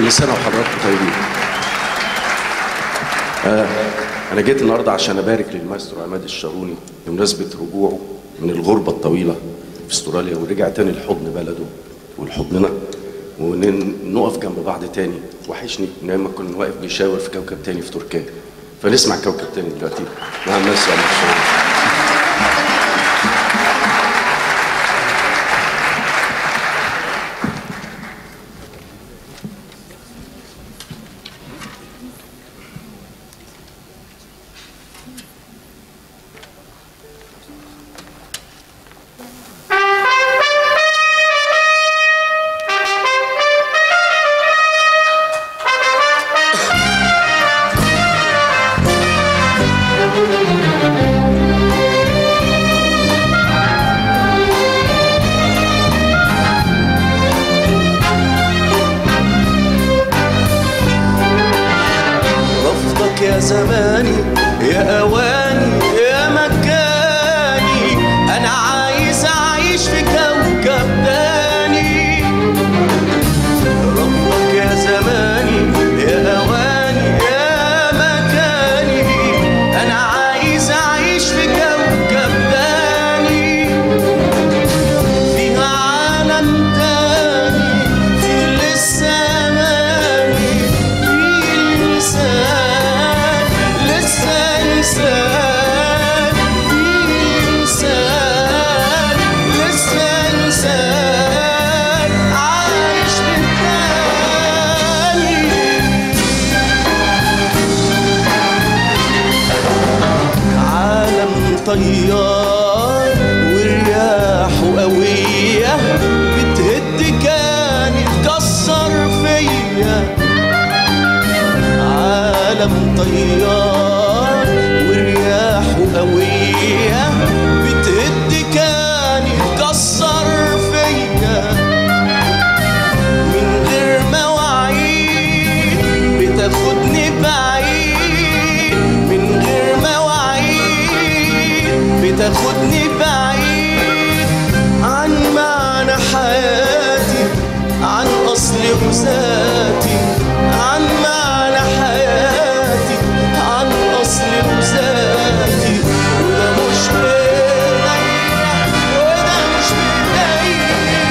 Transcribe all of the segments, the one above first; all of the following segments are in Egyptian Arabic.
كل سنه وحضراتكم طيبين آه انا جيت النهارده عشان ابارك للمايسترو عماد الشاروني بمناسبه رجوعه من الغربه الطويله في استراليا ورجع تاني لحضن بلده ولحضننا ونقف جنب بعض تاني وحشني من ايام ما كنا واقف بيشاور في كوكب تاني في تركيا فنسمع كوكب تاني دلوقتي مع المايسترو عماد الشاروني رفضك يا زماني يا اواني يا مكاني انا عايز اعيش في كوكب تاني رفضك يا زماني يا اواني يا مكاني انا عايز اعيش في كوكب تاني في عالم تاني في لسه اماني في لسان لسه انسان في انسان لسه انسان عايش بالتاني عالم طيار ورياحه قوية بتهد كان يتكسر فيا عالم طيار ورياحه قوية بتهد كان يتكسر فيا من غير مواعيد بتاخدني بعيد من غير مواعيد بتاخدني بعيد عن معنى حياتي عن أصل وذاتي عن معنى حياتي عن أصل وذاتي وده مش بإيديا وده مش بإيديا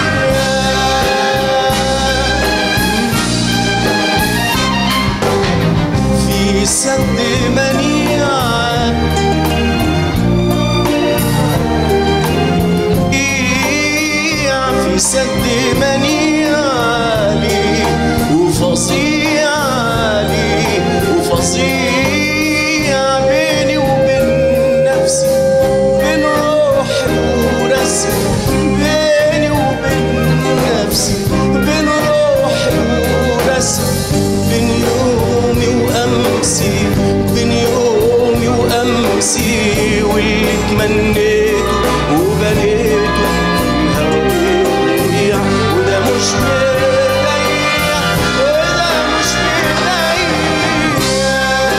في سد منيعة في سد منيعة لي وفظيع لي وفظيع بيني وبين نفسي بين روحي ورسمي بيني وبين نفسي بين روحي ورسمي بين يومي وأمسي بين يومي وأمسي واللي تمنيته وبنيته الهوية وده مش بإيديا وده مش بإيديا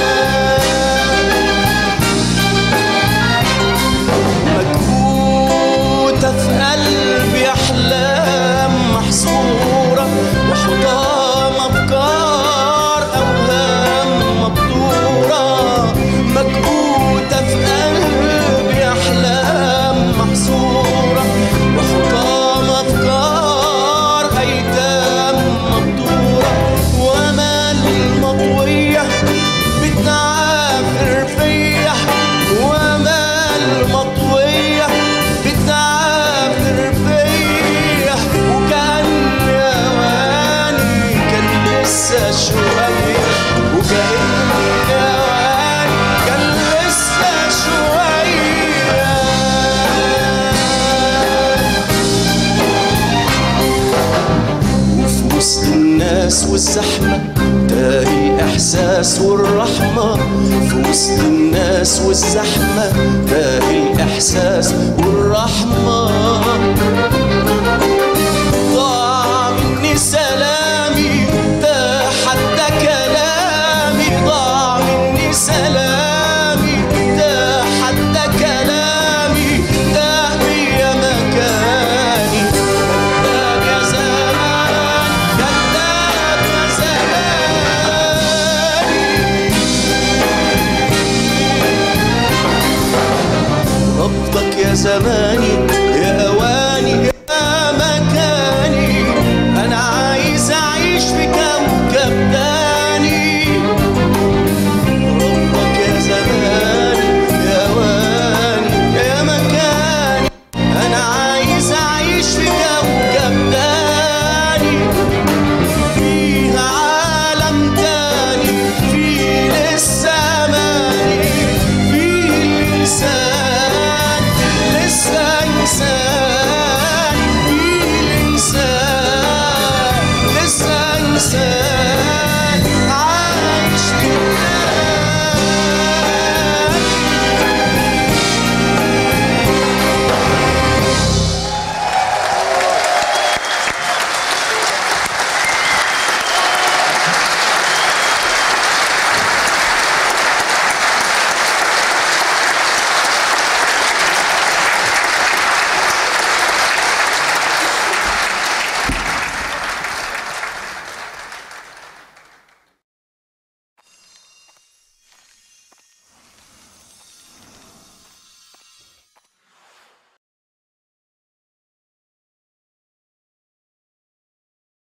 مكبوتة في قلبي أحلام محصورة وحطام أفكار أوهام مبتورة مكبوتة في قلبي أحلام محصورة وحطام أفكار أيتام مبتورة وأمال مطوية بتعافر فيا وأمال مطوية بتعافر فيا وكان أواني كان لسه شوية وكأن أواني كان لسه شوية وفي وسط الناس والزحمة تاهي الإحساس والرحمة في وسط الناس والزحمة تاهي الإحساس والرحمة